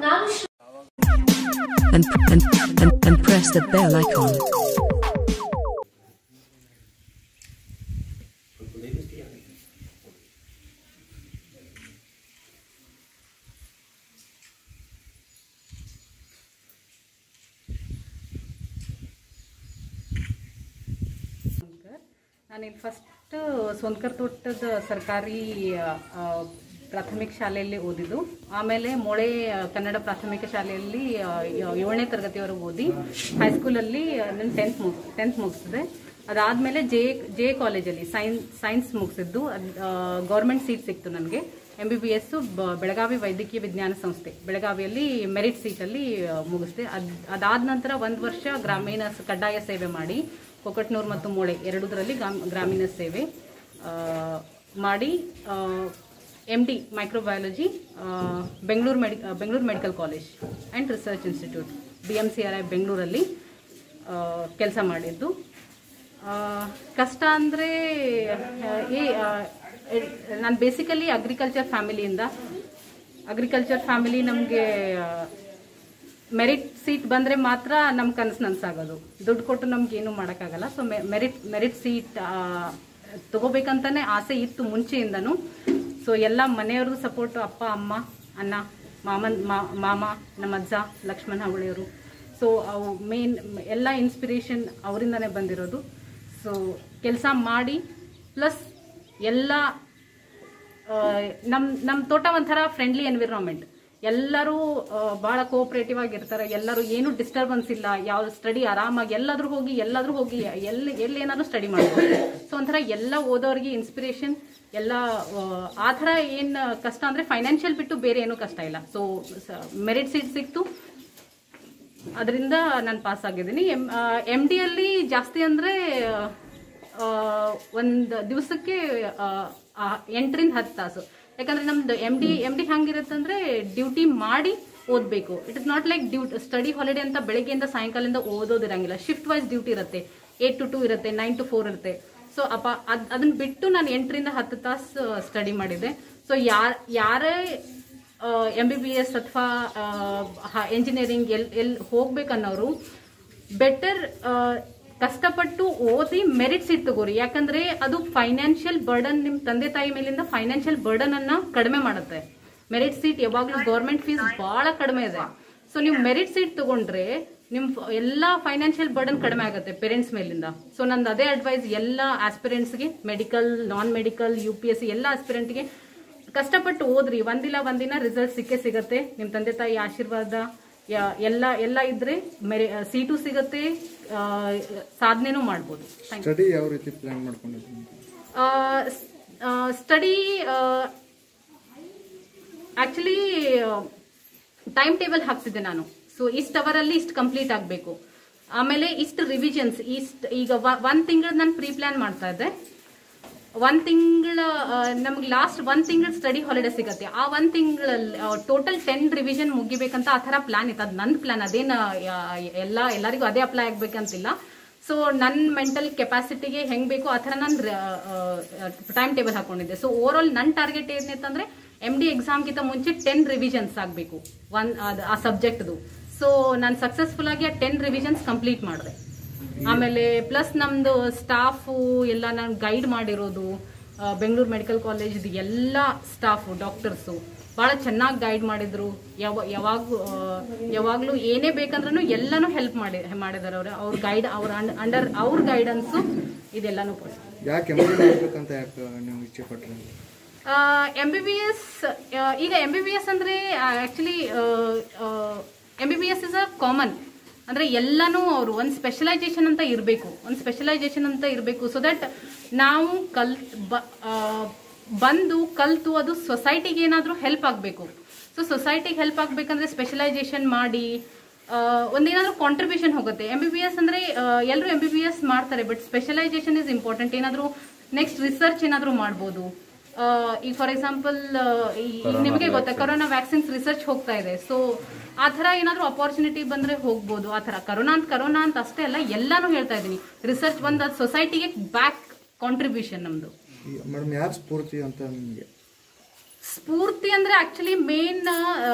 ನಾನು and, and, and, and press the bell icon. ನಾನಿಲ್ಲಿ first ಸೋನ್ಕರ್ ತೋಟದ ಸರ್ಕಾರಿ ಆ, ಪ್ರಾಥಮಿಕ ಶಾಲೆಯಲ್ಲಿ ಓದಿದ್ದು ಆಮೇಲೆ ಮೊಳೆ ಆ, ಕನ್ನಡ ಪ್ರಾಥಮಿಕ ಶಾಲೆಯಲ್ಲಿ ಆ, ಯ- ಏಳನೇ ತರಗತಿವರೆಗೂ ಓದಿ ಹೈಸ್ಕೂಲಲ್ಲಿ ನನ್ನ ಟೆಂತ್ ಮುಗ್ ಟೆಂತ್ ಮುಗಿಸಿದೆ ಅದಾದಮೇಲೆ ಜೆ ಜೆ ಕಾಲೇಜಲ್ಲಿ ಸೈನ್ಸ್ ಸೈನ್ಸ್ ಮುಗಿಸಿದ್ದು ಗೌರ್ಮೆಂಟ್ ಸೀಟ್ ಸಿಕ್ತು ನನಗೆ M B B S Belagavi ವೈದ್ಯಕೀಯ ವಿಜ್ಞಾನ ಸಂಸ್ಥೆ ಬೆಳಗಾವಿಯಲ್ಲಿ ಮೆರಿಟ್ ಸೀಟಲ್ಲಿ ಆ, ಮುಗಿಸಿದೆ ಅದು ಅದಾದ ನಂತರ ಒಂದು ವರ್ಷ ಗ್ರಾಮೀಣ ಸ- ಕಡ್ಡಾಯ ಸೇವೆ ಮಾಡಿ ಕೊಕಟ್ನೂರು ಮತ್ತು ಮೂಳೆ ಎರಡೂದರಲ್ಲಿ ಗ್ರಾಮ್- ಗ್ರಾಮೀಣ ಸೇವೆ ಆ, ಮಾಡಿ ಎಮ್ ಡಿ ಮೈಕ್ರೋಬಯಾಲಜಿ ಬೆಂಗಳೂರು ಮೆಡಿ Bengaluru medical college and research institute B M C R I ಬೆಂಗಳೂರಲ್ಲಿ ಕೆಲಸ ಮಾಡಿದ್ದು ಆ, ಕಷ್ಟ ಅಂದರೆ ಈ ನಾನು ಬೇಸಿಕಲಿ ಅಗ್ರಿಕಲ್ಚರ್ ಫ್ಯಾಮಿಲಿಯಿಂದ ಅಗ್ರಿಕಲ್ಚರ್ ಫ್ಯಾಮಿಲಿ ನಮಗೆ ಮೆರಿಟ್ ಸೀಟ್ ಬಂದರೆ ಮಾತ್ರ ನಮ್ಮ ಕನಸು ನನಸಾಗೋದು ದುಡ್ಡು ಕೊಟ್ಟು ನಮ್ಗೆ ಏನೂ ಮಾಡೋಕ್ಕಾಗಲ್ಲ ಸೊ ಮೆರಿಟ್ ಮೆರಿಟ್ ಸೀಟ್ ತಗೋಬೇಕಂತಾನೆ ಆಸೆ ಇತ್ತು ಮುಂಚೆಯಿಂದನೂ ಸೊ ಎಲ್ಲ ಮನೆಯವ್ರದ್ದು ಸಪೋರ್ಟು ಅಪ್ಪ ಅಮ್ಮ ಅಣ್ಣ ಮಾಮನ್ ಮಾ- ಮಾಮ ನಮ್ಮ ಅಜ್ಜ ಲಕ್ಷ್ಮಣ ಹಾವಳಿಯವರು ಸೊ ಅವು ಮೇನ್ ಎಲ್ಲ ಇನ್ಸ್ಪಿರೇಷನ್ ಅವರಿಂದನೇ ಬಂದಿರೋದು ಸೊ ಕೆಲಸ ಮಾಡಿ ಪ್ಲಸ್ ಎಲ್ಲ ನಮ್ಮ ನಮ್ಮ ತೋಟ ಒಂಥರ ಫ್ರೆಂಡ್ಲಿ ಎನ್ವಿರಾನ್ಮೆಂಟ್ ಎಲ್ಲರೂ ಭಾಳ ಕೋಆಪರೇಟಿವ್ ಆಗಿರ್ತಾರೆ ಎಲ್ಲರೂ ಏನು ಡಿಸ್ಟರ್ಬೆನ್ಸ್ ಇಲ್ಲ ಯಾವ ಸ್ಟಡಿ ಆರಾಮಾಗಿ ಎಲ್ಲಾದ್ರೂ ಹೋಗಿ ಎಲ್ಲಾದ್ರೂ ಹೋಗಿ ಎಲ್ಲಿ ಎಲ್ಲಿ ಏನಾದರೂ ಸ್ಟಡಿ ಮಾಡ್ಬೋದು ಸೊ ಒಂಥರ ಎಲ್ಲ ಓದೋರಿಗೆ ಇನ್ಸ್ಪಿರೇಷನ್ ಎಲ್ಲ ಆ, ಆ ಥರ ಏನು ಕಷ್ಟ ಅಂದರೆ ಫೈನಾನ್ಷಿಯಲ್ ಬಿಟ್ಟು ಬೇರೆ ಏನೂ ಕಷ್ಟ ಇಲ್ಲ ಸೊ ಮೆರಿಟ್ ಸೀಟ್ ಸಿಕ್ತು ಅದರಿಂದ ನಾನು ಪಾಸ್ ಆಗಿದ್ದೀನಿ ಎಮ್ ಎಮ್ ಡಿಯಲ್ಲಿ ಜಾಸ್ತಿ ಅಂದರೆ ಒಂದು ದಿವಸಕ್ಕೆ ಎಂಟರಿಂದ ಹತ್ತು ತಾಸು ಯಾಕಂದ್ರೆ ನಮ್ದು ಎಮ್ ಡಿ ಎಮ್ ಡಿ ಹೆಂಗಿರುತ್ತಂದ್ರೆ ಡ್ಯೂಟಿ ಮಾಡಿ ಓದಬೇಕು it is not like duty study holiday ಅಂತ ಬೆಳಗ್ಗೆಯಿಂದ ಸಾಯಂಕಾಲದಿಂದ ಓದೋದಿರಂಗಿಲ್ಲ ಶಿಫ್ಟ್ ವೈಸ್ ಡ್ಯೂಟಿ ಇರುತ್ತೆ ಏಟ್ ಟು ಟು ಇರುತ್ತೆ ನೈನ್ ಟು ಫೋರ್ ಇರುತ್ತೆ ಸೊ ಅಪ್ಪ ಅದ್ ಅದನ್ನ ಬಿಟ್ಟು ನಾನು ಎಂಟರಿಂದ ಹತ್ತು ತಾಸು ಸ್ಟಡಿ ಮಾಡಿದ್ದೆ ಸೊ ಯಾರ್ ಯಾರೇ ಎಂ ಬಿ ಬಿ ಎಸ್ ಅಥವಾ ಎಂಜಿನಿಯರಿಂಗ್ ಎಲ್ ಎಲ್ಲಿ ಹೋಗ್ಬೇಕನ್ನೋರು ಬೆಟರ್ ಕಷ್ಟಪಟ್ಟು ಓದಿ ಮೆರಿಟ್ ಸೀಟ್ ತಗೋರಿ ಯಾಕಂದ್ರೆ ಅದು ಫೈನಾನ್ಷಿಯಲ್ ಬರ್ಡನ್ ನಿಮ್ ತಂದೆ ತಾಯಿ ಮೇಲಿಂದ ಫೈನಾನ್ಷಿಯಲ್ ಬರ್ಡನ್ ಅನ್ನ ಕಡಿಮೆ ಮಾಡುತ್ತೆ ಮೆರಿಟ್ ಸೀಟ್ ಯಾವಾಗ್ಲೂ ಗೌರ್ಮೆಂಟ್ ಫೀಸ್ ಬಹಳ ಕಡಿಮೆ ಇದೆ ಸೊ ನೀವು ಮೆರಿಟ್ ಸೀಟ್ ತಗೊಂಡ್ರೆ ನಿಮ್ ಫ- ಎಲ್ಲಾ ಫೈನಾನ್ಷಿಯಲ್ ಬರ್ಡನ್ ಕಡಿಮೆ ಆಗುತ್ತೆ ಪೇರೆಂಟ್ಸ್ ಮೇಲಿಂದ ಸೊ ನಂದು ಅದೇ ಅಡ್ವೈಸ್ ಎಲ್ಲ ಆಸ್ಪಿರೆಂಟ್ಸ್ಗೆ medical non medical U P S C ಎಲ್ಲ ಆಸ್ಪಿರೆಂಟ್ಗೆ ಕಷ್ಟಪಟ್ಟು ಓದ್ರಿ ಒಂದಿಲ್ಲ ಒಂದಿನ ರಿಸಲ್ಟ್ ಸಿಕ್ಕೇ ಸಿಗತ್ತೆ ನಿಮ್ ತಂದೆ ತಾಯಿ ಆಶೀರ್ವಾದ ಯ- ಎಲ್ಲ ಎಲ್ಲ ಇದ್ರೆ ಮೆರಿ ಸೀಟು ಸಿಗತ್ತೆ ಆ, ಸಾಧನೆನೂ ಮಾಡ್ಬೋದು Thank you. ಸ್ಟಡಿ ಯಾವ ರೀತಿ ಪ್ಲಾನ್ ಮಾಡ್ಕೊಂಡಿದ್ದೀನಿ ಸ್ಟಡಿ ಆಕ್ಚುಲಿ ಟೈಮ್ ಟೇಬಲ್ ಹಾಕ್ತಿದ್ದೆ ನಾನು ಸೊ ಇಷ್ಟು ಅವರಲ್ಲಿ ಇಷ್ಟು ಕಂಪ್ಲೀಟ್ ಆಗಬೇಕು ಆಮೇಲೆ ಇಷ್ಟು ರಿವಿಷನ್ಸ್ ಇಷ್ಟು ಈಗ ಒಂದು ತಿಂಗಳು ನಾನು ಪ್ರೀ ಪ್ಲಾನ್ ಮಾಡ್ತಾ ಇದ್ದೆ ಒಂದ್ ತಿಂಗಳ ನಮ್ಗೆ ಲಾಸ್ಟ್ ಒಂದ್ ತಿಂಗಳ ಸ್ಟಡಿ ಹಾಲಿಡೇ ಸಿಗತ್ತೆ ಆ ಒಂದ್ ತಿಂಗಳಲ್ಲಿ ಟೋಟಲ್ ಟೆನ್ ರಿವಿಷನ್ ಮುಗಿಬೇಕಂತ ಆ ಥರ ಪ್ಲಾನ್ ಇತ್ತು ಅದು ನನ್ನ ಪ್ಲಾನ್ ಅದೇನು ಎಲ್ಲ ಎಲ್ಲರಿಗೂ ಅದೇ ಅಪ್ಲೈ ಆಗ್ಬೇಕಂತಿಲ್ಲ ಸೊ ನನ್ನ ಮೆಂಟಲ್ ಕೆಪಾಸಿಟಿಗೆ ಹೆಂಗ್ ಬೇಕು ಆ ಥರ ನಾನು ಟೈಮ್ ಟೇಬಲ್ ಹಾಕೊಂಡಿದ್ದೆ ಸೊ ಓವರ್ ಆಲ್ ನನ್ನ ಟಾರ್ಗೆಟ್ ಏನಿತ್ತಂದ್ರೆ ಎಮ್ ಡಿ ಎಕ್ಸಾಮ್ಗಿಂತ ಮುಂಚೆ ಟೆನ್ ರಿವಿಷನ್ಸ್ ಆಗಬೇಕು ಒನ್ ಆ ಸಬ್ಜೆಕ್ಟ್ದು ಸೊ ನಾನು ಸಕ್ಸಸ್ಫುಲ್ ಆಗಿ ಆ ಟೆನ್ ರಿವಿಷನ್ಸ್ ಕಂಪ್ಲೀಟ್ ಮಾಡಿದೆ ಆಮೇಲೆ ಪ್ಲಸ್ ನಮ್ದು ಸ್ಟಾಫು ಎಲ್ಲ ನಾನು ಗೈಡ್ ಮಾಡಿರೋದು ಬೆಂಗಳೂರು ಮೆಡಿಕಲ್ ಕಾಲೇಜ್ ಎಲ್ಲ ಸ್ಟಾಫು ಡಾಕ್ಟರ್ಸು ಭಾಳ ಚೆನ್ನಾಗಿ ಗೈಡ್ ಮಾಡಿದ್ರು ಯಾವ ಯಾವಾಗ ಯಾವಾಗಲೂ ಏನೇ ಬೇಕಂದ್ರೂ ಎಲ್ಲನೂ ಹೆಲ್ಪ್ ಮಾಡಿ ಮಾಡಿದಾರೆ ಅವ್ರು ಅವ್ರ ಗೈಡ್ ಅವ್ರ ಅಂಡರ್ ಅವ್ರ ಗೈಡೆನ್ಸು ಇದೆಲ್ಲನೂ ಕೊಡಿ ಯಾಕೆ ಎಮ್ ಡಿ ಮಾಡ್ಬೇಕಂತ ಯಾಕೆ ನೀವು ಇಚ್ಛೆ ಪಟ್ರಿ ಎಂ ಬಿ ಬಿ ಎಸ್ ಈಗ ಎಂ ಬಿ ಬಿ ಎಸ್ ಅಂದರೆ actually M B B S is a common ಅಂದರೆ ಎಲ್ಲನೂ ಅವರು ಒಂದು ಸ್ಪೆಷಲೈಸೇಷನ್ ಅಂತ ಇರಬೇಕು ಒಂದು ಸ್ಪೆಷಲೈಸೇಷನ್ ಅಂತ ಇರಬೇಕು ಸೊ ದಟ್ ನಾವು ಕಲ್ ಬ- ಆ, ಬಂದು ಕಲ್ತು ಅದು ಸೊಸೈಟಿಗೆ ಏನಾದರೂ ಹೆಲ್ಪ್ ಆಗಬೇಕು ಸೊ ಸೊಸೈಟಿಗೆ ಹೆಲ್ಪ್ ಆಗಬೇಕಂದ್ರೆ ಸ್ಪೆಷಲೈಸೇಷನ್ ಮಾಡಿ ಆ, ಒಂದೇನಾದ್ರೂ ಕಾಂಟ್ರಿಬ್ಯೂಷನ್ ಹೋಗುತ್ತೆ ಎಂ ಬಿ ಬಿ ಎಸ್ ಅಂದರೆ ಎಲ್ಲರೂ ಎಂ ಬಿ ಬಿ ಎಸ್ ಮಾಡ್ತಾರೆ ಬಟ್ ಸ್ಪೆಷಲೈಸೇಷನ್ ಇಸ್ ಇಂಪಾರ್ಟೆಂಟ್ ಏನಾದರೂ ನೆಕ್ಸ್ಟ್ ರಿಸರ್ಚ್ ಏನಾದರೂ ಮಾಡ್ಬೋದು ಆ, ಈಗ ಫಾರ್ ಎಕ್ಸಾಂಪಲ್ ನಿಮಗೆ ಗೊತ್ತಾ ಕೊರೋನಾ ವ್ಯಾಕ್ಸಿನ್ಸ್ ರಿಸರ್ಚ್ ಹೋಗ್ತಾ ಇದೆ ಸೊ ಆ ಥರ ಏನಾದರೂ ಅಪಾರ್ಚುನಿಟಿ ಬಂದ್ರೆ ಹೋಗ್ಬೋದು ಆ ಥರ ಕರೋನಾ ಅಂತ ಕರೋನಾ ಅಂತ ಅಷ್ಟೇ ಅಲ್ಲ ಎಲ್ಲಾನು ಹೇಳ್ತಾ ಇದ್ದೀನಿ ರಿಸರ್ಚ್ ಬಂದ ಸೊಸೈಟಿಗೆ ಬ್ಯಾಕ್ ಕಾಂಟ್ರಿಬ್ಯೂಷನ್ ನಮ್ದು ಮೇಡಮ್ ಯಾರು ಸ್ಫೂರ್ತಿ ಅಂತ ನಿಮಗೆ ಸ್ಫೂರ್ತಿ ಅಂದ್ರೆ ಆಕ್ಚುಲಿ ಮೇನ್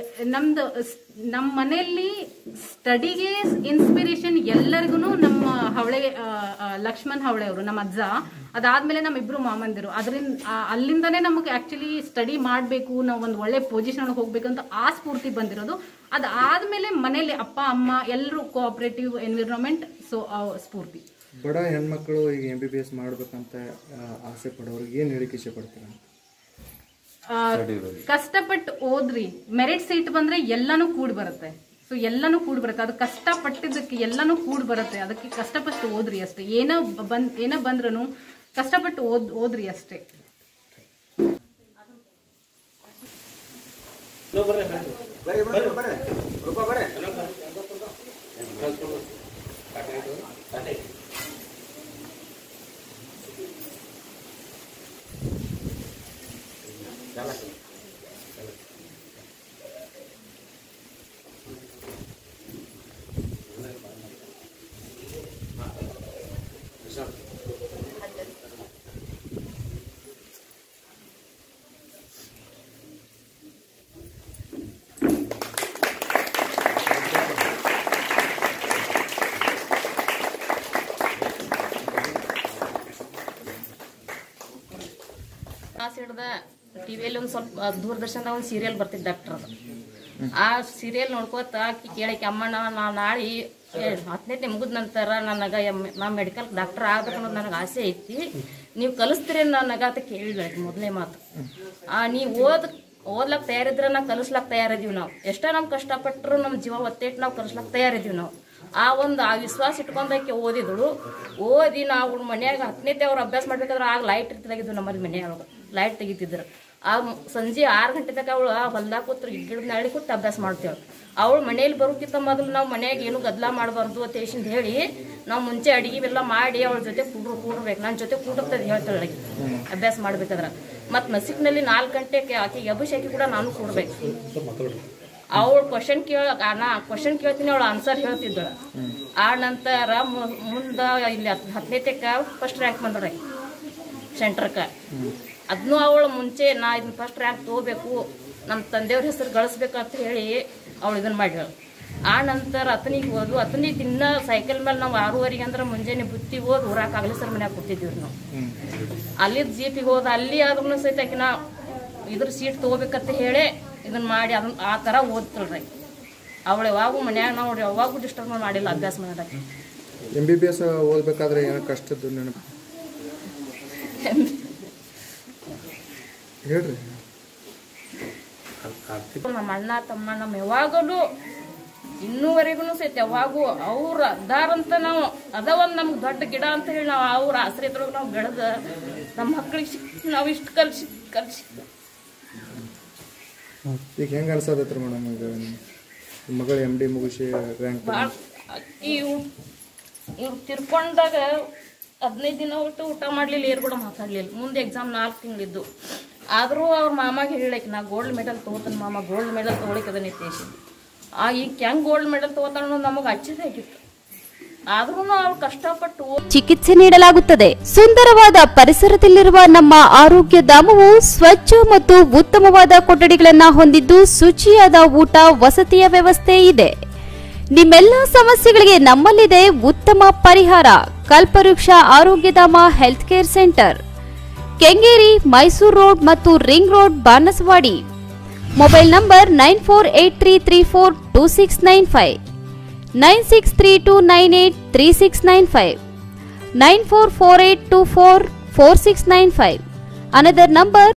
ನಮ್ದು ಸ್- ನಮ್ಮ ಮನೆಯಲ್ಲಿ ಸ್ಟಡಿಗೆ ಇನ್ಸ್ಪಿರೇಷನ್ ಎಲ್ಲರಿಗೂ ನಮ್ಮ ಹವಳೆ ಆ, ಆ, ಲಕ್ಷ್ಮಣ್ ಹವಳೆ ಅವರು ನಮ್ಮ ಅಜ್ಜ ಅದಾದ್ಮೇಲೆ ನಮ್ಮ ಇಬ್ರು ಮಾಮಂದಿರು ಅದರಿಂದ ಅಲ್ಲಿಂದನೇ ನಮಗೆ ಆಕ್ಚುಲಿ ಸ್ಟಡಿ ಮಾಡಬೇಕು ನಾವು ಒಂದು ಒಳ್ಳೆ ಪೊಸಿಷನ್ ಹೋಗ್ಬೇಕು ಅಂತ ಆ ಸ್ಫೂರ್ತಿ ಬಂದಿರೋದು ಅದಾದ್ಮೇಲೆ ಮನೇಲಿ ಅಪ್ಪ ಅಮ್ಮ ಎಲ್ಲರೂ ಕೋಆಪರೇಟಿವ್ ಎನ್ವಿರಾನ್ಮೆಂಟ್ ಸೊ ಸ್ಫೂರ್ತಿ ಬಡ ಹೆಣ್ಮಕ್ಳು ಈಗ ಎಂ ಬಿ ಬಿ ಎಸ್ ಮಾಡ್ಬೇಕಂತ ಆ, ಆಸೆ ಪಡೋರಿಗೆ ಏನು ಹೇಳಿಕೆ ಇಚ್ಛೆ ಪಡ್ತೀರಾ ಆ, ಕಷ್ಟಪಟ್ಟು ಓದ್ರಿ ಮೆರಿಟ್ ಸೀಟ್ ಬಂದ್ರೆ ಎಲ್ಲಾನು ಕೂಡ್ ಬರುತ್ತೆ ಸೊ ಎಲ್ಲಾನು ಕೂಡ್ ಬರುತ್ತೆ ಅದು ಕಷ್ಟಪಟ್ಟಿದ್ದಕ್ಕೆ ಎಲ್ಲಾನು ಕೂಡ್ ಬರುತ್ತೆ ಅದಕ್ಕೆ ಕಷ್ಟಪಟ್ಟು ಓದ್ರಿ ಅಷ್ಟೇ ಏನೋ ಬಂದ್ ಏನೋ ಬಂದ್ರೂ ಕಷ್ಟಪಟ್ಟು ಓದ್ ಓದ್ರಿ ಅಷ್ಟೇ ಕ್ಲಾಸ್ ಹಿಡ್ದ ಟಿವಿಯಲ್ಲಿ ಒಂದು ಸ್ವಲ್ಪ ಆ, ದೂರದರ್ಶನದಾಗ ಒಂದು ಸೀರಿಯಲ್ ಬರ್ತಿತ್ತು ಡಾಕ್ಟರ್ ಅದು ಆ ಸೀರಿಯಲ್ ನೋಡ್ಕೋತ ಆಕಿ ಕೇಳಕ್ಕೆ ಅಮ್ಮಣ್ಣ ನಾ ನಾಳೆ ಹತ್ತನೇ ಮುಗಿದ ನಂತರ ನನಗೆ ಎಮ್- ನಾ ಮೆಡಿಕಲ್ ಡಾಕ್ಟರ್ ಆಗ್ಬೇಕು ಅನ್ನೋದು ನನಗೆ ಆಸೆ ಐತಿ ನೀವು ಕಲಿಸ್ತೀರಿ ನನಗೆ ಅಂತ ಕೇಳಿದ್ವಿ ಮೊದಲನೇ ಮಾತು ಆ ನೀವು ಓದ್ ಓದ್ಲಕ್ ತಯಾರಿದ್ರೆ ನಾ ಕಲಿಸ್ಲಕ್ ತಯಾರಿದೀವಿ ನಾವು ಎಷ್ಟೋ ನಮ್ ಕಷ್ಟಪಟ್ಟರು ನಮ್ಮ ಜೀವ ಒತ್ತೇಟ್ ನಾವು ಕಲಿಸ್ಲಕ್ ತಯಾರಿದೀವಿ ನಾವು ಆ ಒಂದು ಆ ವಿಶ್ವಾಸ ಇಟ್ಕೊಂಡಾಕೆ ಓದಿದಳು ಓದಿ ನಾವು ಮನ್ಯಾಗ ಹತ್ತನೇತೆ ಅವ್ರು ಅಭ್ಯಾಸ ಮಾಡ್ಬೇಕಾದ್ರೆ ಆಗ ಲೈಟ್ ತೆಗಿದ್ವು ನಮ್ಮಲ್ಲಿ ಮನೆಯೊಳಗೆ ಲೈಟ್ ತೆಗಿತಿದ್ರು ಆ ಮ್- ಸಂಜೆ ಆರು ಗಂಟೆ ತನಕ ಅವಳು ಹೊಲ್ದಾಗ ಕೂತ್ರು ಗಿಡದ ನಾಳೆ ಕೂತು ಅಭ್ಯಾಸ ಮಾಡ್ತೇವೆ ಅವಳು ಮನೇಲಿ ಬರೋಕ್ಕಿಂತ ಮೊದಲು ನಾವು ಮನ್ಯಾಗ ಏನು ಗದ್ದಲ ಮಾಡಬಾರ್ದು ಅಂತ ಹೇಳಿ ಹೇಳಿ ನಾವು ಮುಂಚೆ ಅಡಿಗೆ ಎಲ್ಲ ಮಾಡಿ ಅವಳ ಜೊತೆ ಕೂಡ್ರು ಕೂಡ್ಬೇಕು ನನ್ನ ಜೊತೆ ಕೂಡಿರ್ತದೆ ಹೇಳ್ತಾಳೆ ಆಕಿ. ಅಭ್ಯಾಸ ಮಾಡ್ಬೇಕಾದ್ರೆ ಮತ್ತು ನಸಿಕ್ನಲ್ಲಿ ನಾಲ್ಕು ಗಂಟೆಗೆ ಆಕೆಗೆ ಅಭಿಷೇಕಿ ಕೂಡ ನಾನು ಕೂಡ್ಬೇಕು ಅವಳು ಕ್ವಶನ್ ಕೇಳ ನಾ ಕ್ವಶನ್ ಕೇಳ್ತೀನಿ ಅವಳು ಆನ್ಸರ್ ಹೇಳ್ತಿದ್ದಳು ಆ ನಂತರ ಮು- ಮುಂದ ಇಲ್ಲಿ ಹತ್ತನೇ ತೆಕ್ಕ ಫಸ್ಟ್ ರ್ಯಾಂಕ್ ಬಂದಳ ಸೆಂಟ್ರಕ್ಕ ಅದನ್ನು ಅವಳು ಮುಂಚೆ ನಾ ಇದನ್ನ ಫಸ್ಟ್ ರ್ಯಾಂಕ್ ತಗೋಬೇಕು ನಮ್ಮ ತಂದೆಯವ್ರ ಹೆಸರು ಗಳಿಸ್ಬೇಕಂತ ಹೇಳಿ ಅವಳು ಇದನ್ನ ಮಾಡ್ಯಾಳ ಆ ನಂತರ ಅತನಿಗೆ ಹೋದ್ವು ಅತನಿಗೆ ದಿನ ಸೈಕಲ್ ಮೇಲೆ ನಾವು ಆರೂವರೆಗೆ ಅಂದ್ರೆ ಮುಂಜಾನೆ ಬುತ್ತಿ ಹೋದ್ ಊರಾಕ ಆಗಲಿ ಸರ್ ಮನ್ಯಾಗ ಕೂತಿದ್ವಿ ನಾವು ಅಲ್ಲಿ ಜೀಪಿಗೆ ಹೋದ ಅಲ್ಲಿ ಆದ್ರೂ ಸಹಿತ ಆಕಿನ ಇದ್ರ ಸೀಟ್ ತಗೋಬೇಕಂತ ಹೇಳಿ ಇದನ್ನ ಮಾಡಿ ಅದನ್ನ ಆ ಥರ ಓದ್ತಳ್ರಿ ಅವಳು ಯಾವಾಗೂ ಮನ್ಯಾಗ ನಾವು ಯಾವಾಗೂ ಡಿಸ್ಟರ್ಬ್ ಮಾಡಿಲ್ಲ ಅಭ್ಯಾಸ ಮಾಡೋದಕ್ಕೆ ಎಂ ಬಿ ಬಿ ಎಸ್ ಓದ್ಬೇಕಾದ್ರೆ ಏನೋ ಕಷ್ಟದ್ದು ನೆನಪು ಹೇಳ್ರಿ ನಮ್ಮ ಅಣ್ಣ ತಮ್ಮ ನಮ್ಮ ಯಾವಾಗಲೂ ಇನ್ನೂವರೆಗೂ ಸಹಿತ ಯಾವಾಗೂ ಅವ್ರ ಅದಾರಂತ ನಾವು ಅದ ಒಂದು ನಮ್ಗೆ ದೊಡ್ಡ ಗಿಡ ಅಂತ ಹೇಳಿ ನಾವು ಅವ್ರ ಆಶ್ರಯದೊಳಗೆ ನಾವು ಬೆಳೆದ ನಮ್ಮ ಮಕ್ಳಿಗೆ ಸಿಕ್ ನಾವು ಇಷ್ಟು ಕಲ್ಸಿ ಕಲ್ಸಿ ಈಗ ಹೆಂಗೆ ಅನ್ಸತ್ತೈತ್ರಿ ಮೇಡಮ್ ಈಗ ನಿಮ್ಮ ಮಗಳು ಎಮ್ ಡಿ ಮುಗಿಸಿ ರ್ಯಾಂಕ್ ಭಾಳ ಇವು ಇವ್ರು ತಿರ್ಕೊಂಡಾಗ ಹದಿನೈದು ದಿನ ಒಟ್ಟು ಊಟ ಮಾಡಲಿಲ್ಲ ಏರ್ ಕೂಡ ಮಾತಾಡಲಿಲ್ಲ ಮುಂದೆ ಎಕ್ಸಾಮ್ ನಾಲ್ಕು ತಿಂಗಳಿದ್ದು ಆದರೂ ಅವ್ರ ಮಾಮಾಗೆ ಹೇಳಕ್ಕೆ ನಾ ಗೋಲ್ಡ್ ಮೆಡಲ್ ತೊಗೋತಾನೆ ಮಾಮ ಗೋಲ್ಡ್ ಮೆಡಲ್ ತೊಗೊಳಕ್ಕೆ ಅದನ್ನ ನಿತೇಶ್ ಆ ಈಗ ಹೆಂಗೆ ಗೋಲ್ಡ್ ಮೆಡಲ್ ತೊಗೋತಾಳ ಅನ್ನೋದು ನಮಗೆ ಅಚ್ಚಿದೆ ಆಗಿತ್ತು ಆದ್ರೂ ಅವ್ರು ಕಷ್ಟಪಟ್ಟು ಓದ್- ಚಿಕಿತ್ಸೆ ನೀಡಲಾಗುತ್ತದೆ ಸುಂದರವಾದ ಪರಿಸರದಲ್ಲಿರುವ ನಮ್ಮ ಆರೋಗ್ಯ ಧಾಮವು ಸ್ವಚ್ಛ ಮತ್ತು ಉತ್ತಮವಾದ ಕೊಠಡಿಗಳನ್ನ ಹೊಂದಿದ್ದು ಶುಚಿಯಾದ ಊಟ ವಸತಿಯ ವ್ಯವಸ್ಥೆ ಇದೆ ನಿಮ್ಮೆಲ್ಲ ಸಮಸ್ಯೆಗಳಿಗೆ ನಮ್ಮಲ್ಲಿದೆ ಉತ್ತಮ ಪರಿಹಾರ Kalpavriksha Arogyadhama health care centre Kengeri Mysuru road ಮತ್ತು ring road Banasavadi mobile number nine four eight three three four two six nine five nine six three two nine eight three six nine five nine four four eight two four four six nine five another number